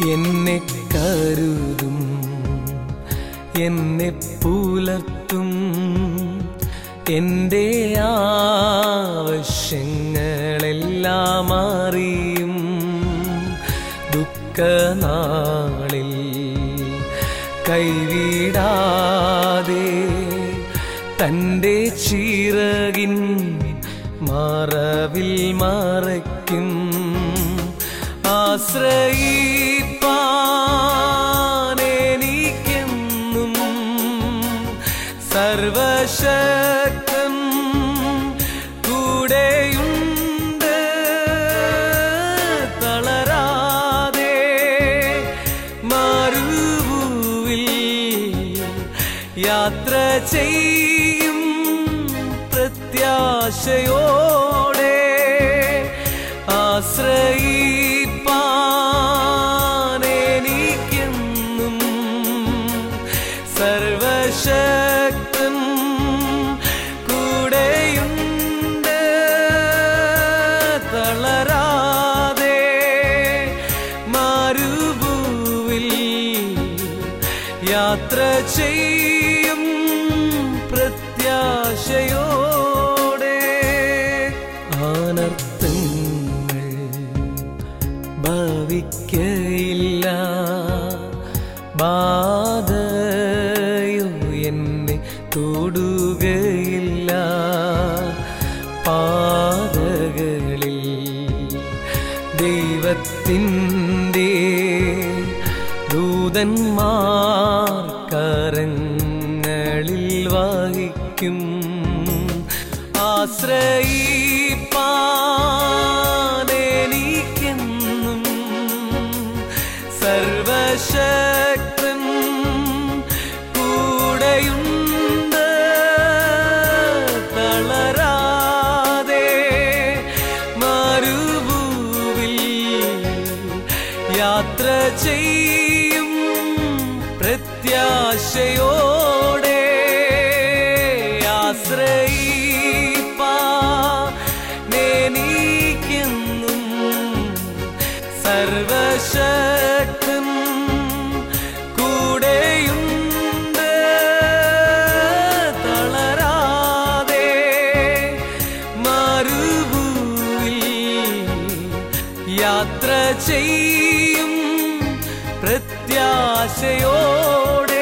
എന്നെ കരുതും എന്നെ പുലർത്തും എൻ്റെ ആവശ്യങ്ങളെല്ലാം അറിയും ദുഃഖനാളിൽ കൈവിടാതെ തൻ്റെ ചിറകിൻ മറവിൽ മറയ്ക്കും ആശ്രയിപ്പാനെനിക്കെന്നും സർവശക്തൻ കൂടെയുണ്ട് തളരാതെ മരുഭൂവിൽ യാത്ര ചെയ്യും പ്രത്യാശയോടെ ആശ്രയിപ്പാനെനിക്കെന്നും സർവശക്തൻ കൂടെയുണ്ട് തളരാതെ മരുഭൂവിൽ യാത്ര ചെയ്യും പ്രത്യാശയോടെ ആനർത്തങ്ങൾ ഭവിക്കയില്ല ബാധയോ എന്നെ തൊടുകയില്ല പാതകളിൽ ദൈവത്തിൻ്റെ ദൂതന്മാർ കരങ്ങളിൽ വഹിക്കും ആശ്രയിപ്പാനെനിക്കെന്നും സർവശക്തൻ കൂടെയുണ്ട് തളരാതെ മരുഭൂവിൽ യാത്ര ചെയ്യും പ്രത്യാശയോടെ ആശ്രയിപ്പാനെനിക്കെന്നും സർവശക്തൻ കൂടെയുണ്ട് തളരാതെ മരുഭൂവിൽ യാത്ര ചെയ്യും പ്രത്യാശയോടെ